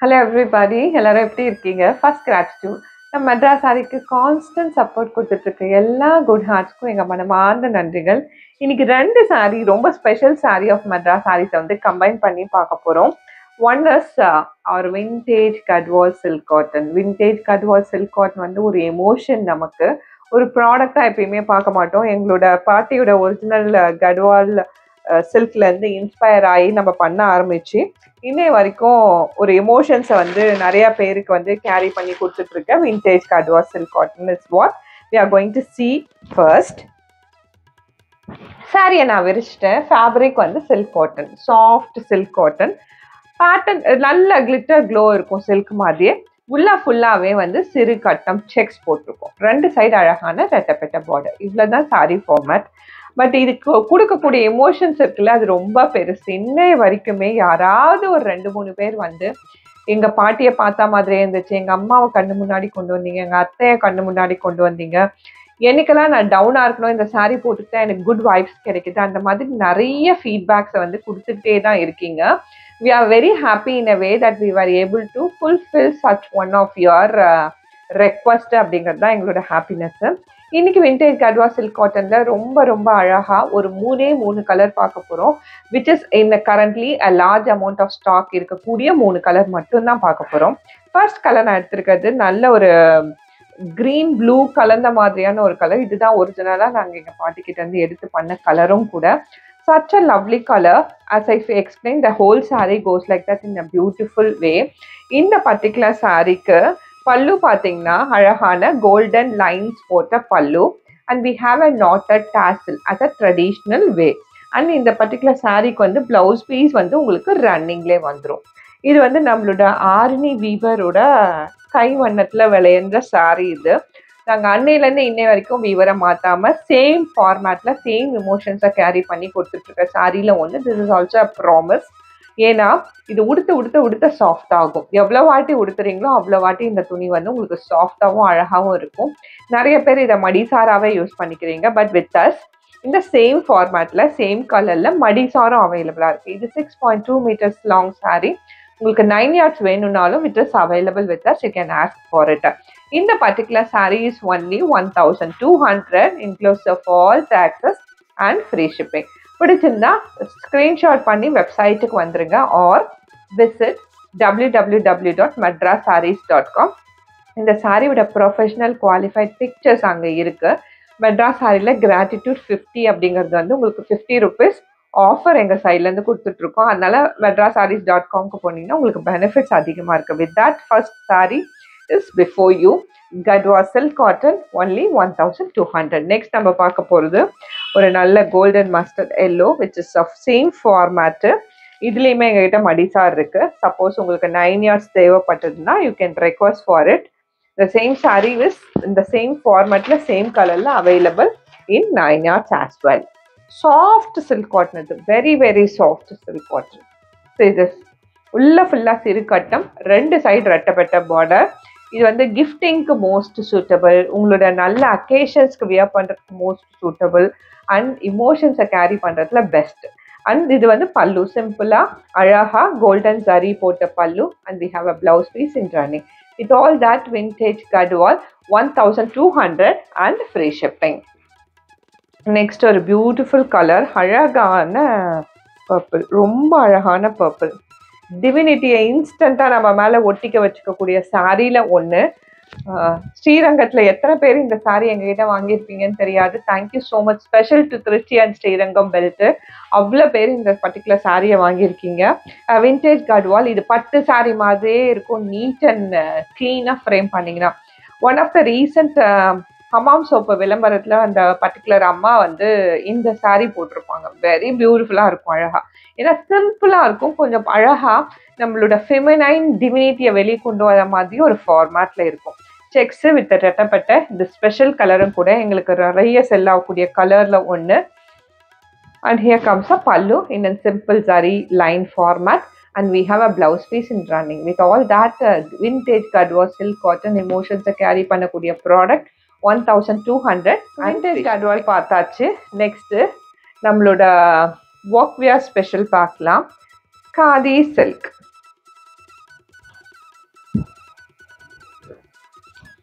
Hello everybody எல்லாரும் எப்படி இருக்கீங்க ஃபர்ஸ்ட் கிராட்டிடியூட் நம்ம மெட்ராஸ் சாரிக்கு கான்ஸ்டன்ட் சப்போர்ட் கொடுத்துட்ருக்க எல்லா குட் ஹார்ட்ஸ்க்கும் எங்கள் மனமார்ந்த நன்றிகள் இன்னைக்கு ரெண்டு சாரி ரொம்ப ஸ்பெஷல் சாரி ஆஃப் மெட்ராஸ் சாரீஸை வந்து கம்பைன் பண்ணி பார்க்க போகிறோம் one is our vintage Gadwal silk cotton vintage Gadwal silk cotton வந்து ஒரு எமோஷன் நமக்கு ஒரு ப்ராடக்டாக எப்பயுமே பார்க்க மாட்டோம் எங்களோட பாட்டியோட ஒரிஜினல் கட்வால் சில்க்லேருந்து இன்ஸ்பயர் ஆகி நம்ம பண்ண ஆரம்பிச்சு இன்னை வரைக்கும் ஒரு எமோஷன்ஸை வந்து நிறைய பேருக்கு வந்து கேரி பண்ணி கொடுத்துட்டு இருக்கேன் vintage Gadwal silk cotton is what we are going to see first சாரியை நான் விரிச்சிட்டேன் ஃபேப்ரிக் வந்து silk cotton soft silk cotton pattern நல்ல கிளிட்டர் க்ளோ இருக்கும் சில்க் மாதிரியே உள்ள ஃபுல்லாகவே வந்து சிறு கட்டம் செக்ஸ் போட்டிருக்கோம் ரெண்டு சைடு அழகான ரெட்டப்பெட்ட பார்டர் இவ்வளோ தான் சாரி ஃபார்மேட் பட் இதுக்கு கொடுக்கக்கூடிய எமோஷன்ஸ் இருக்குல்ல அது ரொம்ப பெருசு இன்னை வரைக்குமே யாராவது ஒரு ரெண்டு மூணு பேர் வந்து எங்க பாட்டியை பார்த்தா மாதிரியே இருந்துச்சு எங்க அம்மாவை கண்ணு முன்னாடி கொண்டு வந்தீங்க எங்க அத்தையை கண்ணு முன்னாடி கொண்டு வந்தீங்க என்னைக்கெல்லாம் நான் டவுனாக இருக்கணும் இந்த சாரீ போட்டுக்கிட்டா எனக்கு குட் வைப்ஸ் கிடைக்குது அந்த மாதிரி நிறைய ஃபீட்பேக்ஸை வந்து கொடுத்துக்கிட்டே தான் இருக்கீங்க we are very happy in a way that we are able to fulfil such one of your request அப்படிங்கிறது தான் எங்களோட ஹாப்பினஸ்ஸு இன்னைக்கு விண்டேஜ் கட்வா சில்க் காட்டன்ல ரொம்ப ரொம்ப அழகா ஒரு மூணே மூணு கலர் பார்க்க போறோம் which is in currently a large amount of stock இருக்கக்கூடிய மூணு கலர் மட்டும்தான் பார்க்க போறோம் ஃபர்ஸ்ட் கலர் நான் எடுத்திருக்கிறது நல்ல ஒரு கிரீன் ப்ளூ கலந்த மாதிரியான ஒரு கலர் இதுதான் ஒரிஜினலாக நாங்கள் எங்கள் பாட்டிக்கிட்ட இருந்து எடுத்து பண்ண கலரும் கூட such a lovely colour as I explain the whole sari goes like that in a beautiful way இந்த பர்டிகுலர் சாரீக்கு பல்லு பார்த்தீங்கன்னா அழகான கோல்டன் லைன்ஸ் போட்ட பல்லு and we have a knotted tassel as a traditional way and இந்த பர்டிகுலர் சாரீக்கு வந்து பிளவுஸ் பீஸ் வந்து உங்களுக்கு ரன்னிங்லே வந்துடும் இது வந்து நம்மளோட ஆரணி வீவரோட கை வண்ணத்தில் விளையன்ற சாரீ இது நாங்கள் அன்னையிலேருந்து இன்னை வரைக்கும் வீவரை மாற்றாமல் சேம் ஃபார்மேட்டில் சேம் இமோஷன்ஸை கேரி பண்ணி கொடுத்துட்ருக்க சாரியில் ஒன்று this is also a promise ஏன்னா இது உடுத்த உடுத்த உடுத்த சாஃப்ட் ஆகும் எவ்வளோ வாட்டி உடுத்துறீங்களோ அவ்வளோ வாட்டி இந்த துணி வந்து உங்களுக்கு சாஃப்டாகவும் அழகாகவும் இருக்கும் நிறைய பேர் இதை மடிசாராவே யூஸ் பண்ணிக்கிறீங்க பட் வித் அஸ் இந்த சேம் ஃபார்மேட்டில் சேம் கலரில் மடிசாரும் அவைலபிளாக இருக்குது இது six point two metres long sari உங்களுக்கு நைன் யார்ட்ஸ் வேணும்னாலும் it is available with us you can ask for it இந்த particular sari is only one thousand two hundred inclusive of all taxes and free shipping பிடிச்சிருந்தா screenshot பண்ணி வெப்சைட்டுக்கு வந்துருங்க or visit W W W dot Madras saris dot com இந்த சாரியோட professional qualified pictures அங்கே இருக்குது மெட்ராஸ் சாரியில் கிராட்டிடியூட் ஃபிஃப்டி அப்படிங்கிறது வந்து உங்களுக்கு ஃபிஃப்டி ருபீஸ் ஆஃபர் எங்கள் சைட்லேருந்து கொடுத்துட்ருக்கோம் அதனால மெட்ராஸ் சாரீஸ் டாட் காம்க்கு போனீங்கன்னா உங்களுக்கு பெனிஃபிட்ஸ் அதிகமாக இருக்குது with that first sari is before you Gadwal silk cotton only one thousand two hundred next நம்ம பார்க்க போகிறது ஒரு நல்ல golden mustard yellow which is of same format இதுலேயுமே எங்ககிட்ட மடிசார் இருக்குது சப்போஸ் உங்களுக்கு நைன் இயர்ஸ் தேவைப்பட்டதுன்னா you can request for it the same sari with இந்த சேம் ஃபார்மேட்டில் சேம் கலரில் available in nine years as well soft silk cotton இது very very soft silk cotton so இது உள்ள ஃபுல்லாக சிறு கட்டம் ரெண்டு சைடு ரெட்டப்பட்ட பார்டர் இது வந்து கிஃப்டிங்க்கு மோஸ்ட் சூட்டபிள் உங்களோட நல்ல அக்கேஷன்ஸ்க்கு வியர் பண்ணுறதுக்கு மோஸ்ட் சூட்டபிள் அண்ட் இமோஷன்ஸை கேரி பண்ணுறதுல பெஸ்ட் அண்ட் இது வந்து பல்லு சிம்பிளாக அழகாக கோல்டன் சரி போட்ட பல்லு and we have a blouse piece in running with all that vintage Gadwal one thousand two hundred and free shipping next ஒரு பியூட்டிஃபுல் கலர் அழகான பர்பிள் ரொம்ப அழகான பர்பிள் டிவினிட்டியை இன்ஸ்டண்ட்டாக நம்ம மேலே ஒட்டிக்க வச்சுக்கக்கூடிய சாரியில் ஒன்று ஸ்ரீரங்கத்தில் எத்தனை பேர் இந்த சாரீ எங்ககிட்ட வாங்கியிருப்பீங்கன்னு தெரியாது thank you so much special to Tiruchi and Srirangam belt அவ்வளோ பேர் இந்த பர்டிகுலர் சாரியை வாங்கியிருக்கீங்க விண்டேஜ் கட்வால் இது பட்டு சாரீ மாதிரியே இருக்கும் நீட் அண்ட் க்ளீனாக ஃப்ரேம் பண்ணிங்கன்னா one of the recent Hamam soap விளம்பரத்தில் அந்த பர்டிகுலர் அம்மா வந்து இந்த சாரீ போட்டிருப்பாங்க வெரி பியூட்டிஃபுல்லாக இருக்கும் அழகாக ஏன்னா சிம்பிளாக இருக்கும் கொஞ்சம் அழகாக நம்மளோட ஃபெமினைன் டிவினிட்டியை வெளியே கொண்டு வர மாதிரி ஒரு ஃபார்மேட்டில் இருக்கும் செக்ஸு வித் ரெட்டப்பட்ட இந்த ஸ்பெஷல் கலரும் கூட எங்களுக்கு நிறைய செல் ஆகக்கூடிய கலரில் ஒன்று அண்ட் ஹியர் கம்ஸ் அ பல்லு in a simple zari line format and we have a blouse piece in running with all that uh, vintage gadwa silk cotton emotions carry பண்ணக்கூடிய product one thousand two hundred vintage gadwal பார்த்தாச்சு next நம்மளோட work wear special பார்க்கலாம் khadi silk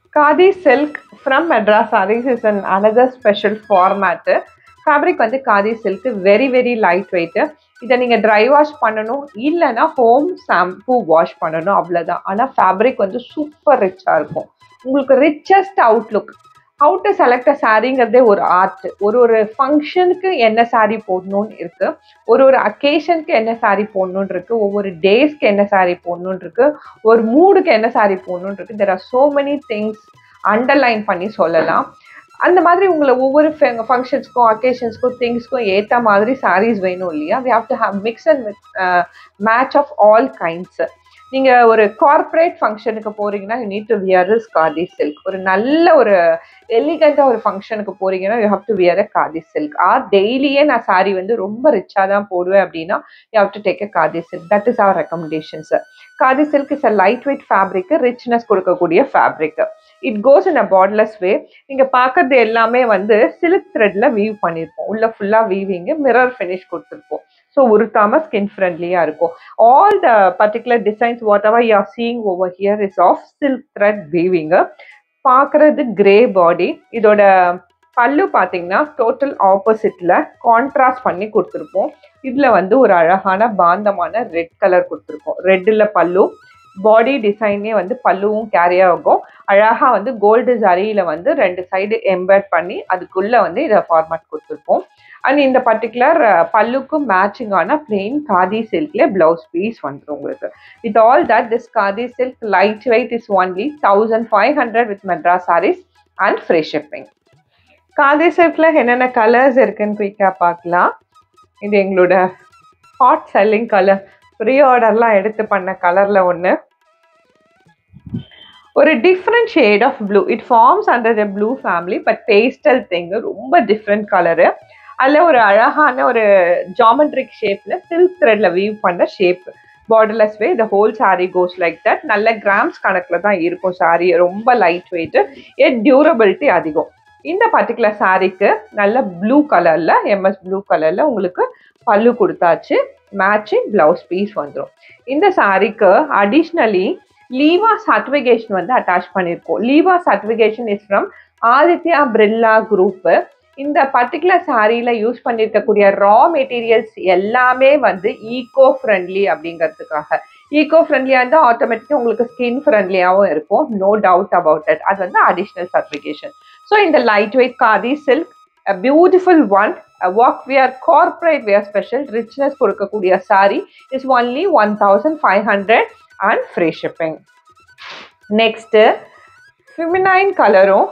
khadi silk from Madras sarees is an another special format fabric வந்து khadi silk very very light weight இதை நீங்கள் dry wash பண்ணணும் இல்லைன்னா home shampoo wash பண்ணணும் அவ்வளோதான் ஆனால் ஃபேப்ரிக் வந்து சூப்பர் ரிச்சாக இருக்கும் உங்களுக்கு richest outlook how to select a சாரீங்கிறதே ஒரு ஆர்ட் ஒரு ஒரு ஃபங்க்ஷனுக்கு என்ன சாரீ போடணும்னு இருக்கு ஒரு ஒரு அக்கேஷனுக்கு என்ன சாரீ போடணும்னு இருக்கு ஒவ்வொரு டேஸ்க்கு என்ன சாரீ போடணும்னு இருக்கு ஒரு மூடுக்கு என்ன சாரீ போடணும்னு இருக்கு there are so many things underline பண்ணி சொல்லலாம் அந்த மாதிரி உங்களை ஒவ்வொரு ஃபங்க்ஷன்ஸ்க்கும் அக்கேஷன்ஸ்க்கும் திங்ஸ்க்கும் ஏற்ற மாதிரி சாரீஸ் வேணும் இல்லையா we have to have mix and match of all kinds நீங்கள் ஒரு கார்ப்பரேட் ஃபங்க்ஷனுக்கு போகிறீங்கன்னா you need to wear is khadi silk ஒரு நல்ல ஒரு எலிகண்ட்டாக ஒரு ஃபங்க்ஷனுக்கு போகிறீங்கன்னா யூ ஹாவ் டு வியர் அ காதி சில்க் ஆர் டெய்லியே நான் சாரி வந்து ரொம்ப ரிச்சாக தான் போடுவேன் அப்படின்னா you have to take a khadi silk that is our recommendations khadi silk is a light weight fabric richness கொடுக்கக்கூடிய fabric it goes in a borderless way நீங்கள் பார்க்கறது எல்லாமே வந்து சில்க் த்ரெட்டில் வீவ் பண்ணியிருப்போம் உள்ள ஃபுல்லாக வீவிங்கு மிரர் ஃபினிஷ் கொடுத்துருப்போம் ஸோ உருத்தாமல் ஸ்கின் ஃப்ரெண்ட்லியாக இருக்கும் all the particular designs whatever you are seeing over here is of silk thread weaving பார்க்குறது கிரே பாடி இதோட பல்லு பார்த்தீங்கன்னா டோட்டல் ஆப்போசிட்டில் கான்ட்ராஸ்ட் பண்ணி கொடுத்துருப்போம் இதில் வந்து ஒரு அழகான பாந்தமான ரெட் கலர் கொடுத்துருப்போம் ரெட்டில் பல்லு பாடி டிசைனே வந்து பல்லுவும் கேரி ஆகும் அழகாக வந்து கோல்டு ஜரியில் வந்து ரெண்டு சைடு எம்பர்ட் பண்ணி அதுக்குள்ளே வந்து இதை ஃபார்மேட் கொடுத்துருப்போம் அண்ட் இந்த பர்டிகுலர் பல்லுக்கும் மேட்சிங்கான பிளெயின் காதி சில்க்ல பிளவுஸ் பீஸ் வந்துடும் உங்களுக்கு with all that this khadi silk light weight is only thousand five hundred with Madras saris and free shipping khadi சில்க்ல என்னென்ன கலர்ஸ் இருக்குன்னு குயிக்காக பார்க்கலாம் இது எங்களோட ஹாட் செல்லிங் கலர் ப்ரீ ஆர்டர்லாம் எடுத்து பண்ண கலரில் ஒன்று ஒரு different shade of blue it forms under the blue family but pastel thing ரொம்ப டிஃப்ரெண்ட் கலரு அதில் ஒரு அழகான ஒரு ஜாமெட்ரிக் ஷேப்பில் சில்க் த்ரெட்டில் வீவ் பண்ண shape borderless way the whole sari goes like that நல்ல கிராம்ஸ் கணக்கில் தான் இருக்கும் சாரீ ரொம்ப லைட் வெயிட்டு எட் டியூரபிலிட்டி அதிகம் இந்த பர்டிகுலர் சாரீக்கு நல்ல ப்ளூ கலரில் எம்எஸ் ப்ளூ கலரில் உங்களுக்கு பல்லு கொடுத்தாச்சு மேட்சிங் ப்ளவுஸ் பீஸ் வந்துடும் இந்த சாரீக்கு அடிஷ்னலி லீவா சர்டிஃபிகேஷன் வந்து அட்டாச் பண்ணியிருக்கோம் லீவா certification is from Aditya Birla group இந்த பர்டிகுலர் சாரியில் யூஸ் பண்ணியிருக்கக்கூடிய ரா மெட்டீரியல்ஸ் எல்லாமே வந்து ஈகோ ஃப்ரெண்ட்லி அப்படிங்கிறதுக்காக ஈகோ ஃப்ரெண்ட்லியாக இருந்தால் ஆட்டோமேட்டிக்காக உங்களுக்கு ஸ்கின் ஃப்ரெண்ட்லியாகவும் இருக்கும் நோ டவுட் அபவுட் இட் அது வந்து அடிஷ்னல் சர்டிஃபிகேஷன் ஸோ இந்த light weight khadi silk beautiful one work wear corporate wear special richness கொடுக்கக்கூடிய sari is only one thousand five hundred and free shipping next feminine கலரும்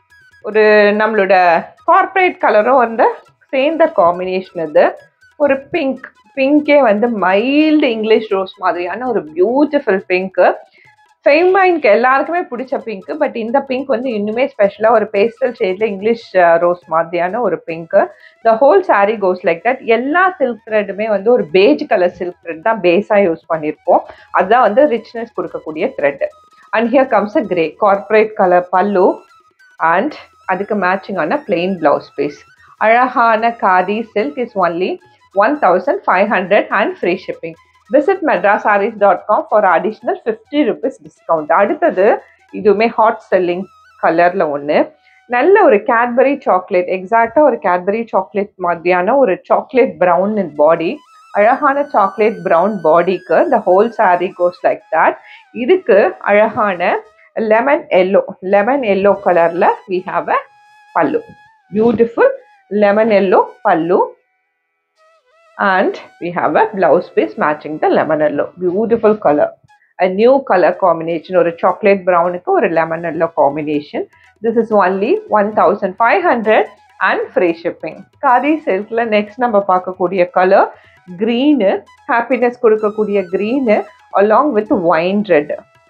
ஒரு நம்மளோட கார்ப்பரேட் கலரும் வந்து சேர்ந்த காம்பினேஷன் இது ஒரு பிங்க் பிங்கே வந்து மைல்டு இங்கிலீஷ் ரோஸ் மாதிரியான ஒரு பியூட்டிஃபுல் பிங்க்கு ஃபெய்மைனுக்கு எல்லாருக்குமே பிடிச்ச பிங்க் பட் இந்த பிங்க் வந்து இன்னுமே ஸ்பெஷலாக ஒரு பேஸ்டல் ஷேடில் இங்கிலீஷ் ரோஸ் மாதிரியான ஒரு pink the whole sari goes like that எல்லா சில்க் த்ரெட்டுமே வந்து ஒரு பேஜ் கலர் சில்க் த்ரெட் தான் பேஸாக யூஸ் பண்ணியிருப்போம் அதுதான் வந்து ரிச்னஸ் கொடுக்கக்கூடிய thread and here comes a grey corporate colour pallu and அதுக்கு மேட்சிங்கான பிளெயின் பிளவுஸ் பீஸ் அழகான khadi silk is only one thousand five hundred and free shipping visit Madras saris dot com for additional fifty rupees discount அடுத்தது இதுவுமே hot selling கலரில் ஒன்று நல்ல ஒரு Cadbury chocolate எக்ஸாக்டாக ஒரு கேட்பரி சாக்லேட் மாதிரியான ஒரு சாக்லேட் ப்ரௌன் இன் பாடி அழகான சாக்லேட் ப்ரௌன் பாடிக்கு the whole sari goes like that இதுக்கு அழகான லெமன் எல்லோ லெமன் எல்லோ கலரில் we have a pallu beautiful lemon yellow pallu and we have a blouse piece matching the lemon yellow beautiful color a new color combination or a chocolate brown or a lemon yellow combination this is only 1500 and free shipping kari silk la next நம்ம பார்க்கக்கூடிய color green happiness கொடுக்கக்கூடிய green along with wine red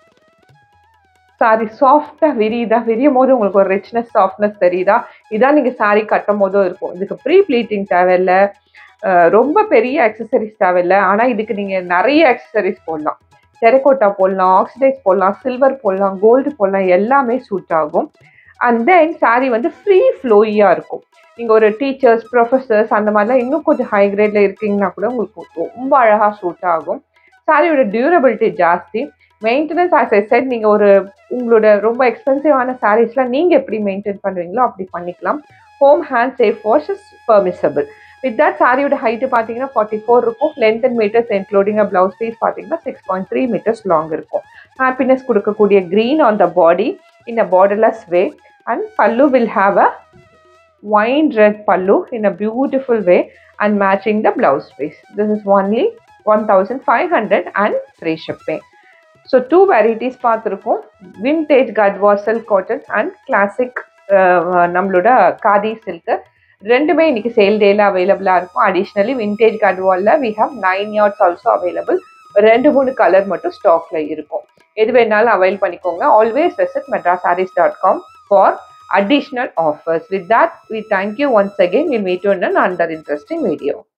sari சாஃப்டாக விரியுதா விரியும் போது உங்களுக்கு ஒரு richness softness தெரியுதா இதான் நீங்கள் சாரி கட்டும் போதும் இருக்கும் இதுக்கு ப்ரீ ப்ளீட்டிங் தேவையில்லை ரொம்ப பெரிய அக்சசரிஸ் தேவையில்லை ஆனால் இதுக்கு நீங்கள் நிறைய அக்சசரிஸ் போடலாம் டெரக்கோட்டா போடலாம் ஆக்சிடைஸ் போடலாம் சில்வர் போடலாம் கோல்டு போடலாம் எல்லாமே சூட் ஆகும் அண்ட் தென் சாரீ வந்து ஃப்ரீ ஃப்ளோயியாக இருக்கும் நீங்கள் ஒரு டீச்சர்ஸ் ப்ரொஃபஸர்ஸ் அந்த மாதிரிலாம் இன்னும் கொஞ்சம் ஹை கிரேடில் இருக்கீங்கன்னா கூட உங்களுக்கு ரொம்ப அழகாக சூட் ஆகும் சாரியோட டியூரபிலிட்டி ஜாஸ்தி மெயின்டெனன்ஸ் ஆஸ் ஐ செட் நீங்கள் ஒரு உங்களோட ரொம்ப எக்ஸ்பென்சிவான சாரீஸ்லாம் நீங்கள் எப்படி மெயின்டைன் பண்ணுவீங்களோ அப்படி பண்ணிக்கலாம் home hand safe wash is permissible with that சாரியோட ஹைட்டு பார்த்தீங்கன்னா ஃபார்ட்டி ஃபோர் இருக்கும் length and metres including a blouse piece பார்த்தீங்கன்னா six point three metres long இருக்கும் ஹாப்பினஸ் கொடுக்கக்கூடிய green on the body in a borderless way and pallu will have a wine red pallu in a beautiful way and matching the blouse piece. This is only 1500 and free shipping. So two varieties பார்த்துருக்கோம் vintage gadwa silk cotton and classic நம்மளோட khadi silk ரெண்டுமே இன்னைக்கு sale டேல அவைலபிளாக இருக்கும் additionally vintage கட்வாலில் we have nine years also available ரெண்டு மூணு கலர் மட்டும் ஸ்டாக்ல இருக்கும் எது வேணாலும் அவைல் பண்ணிக்கோங்க always visit Madras saris dot com for additional offers. With that, we thank you once again. We'll meet you in another interesting video.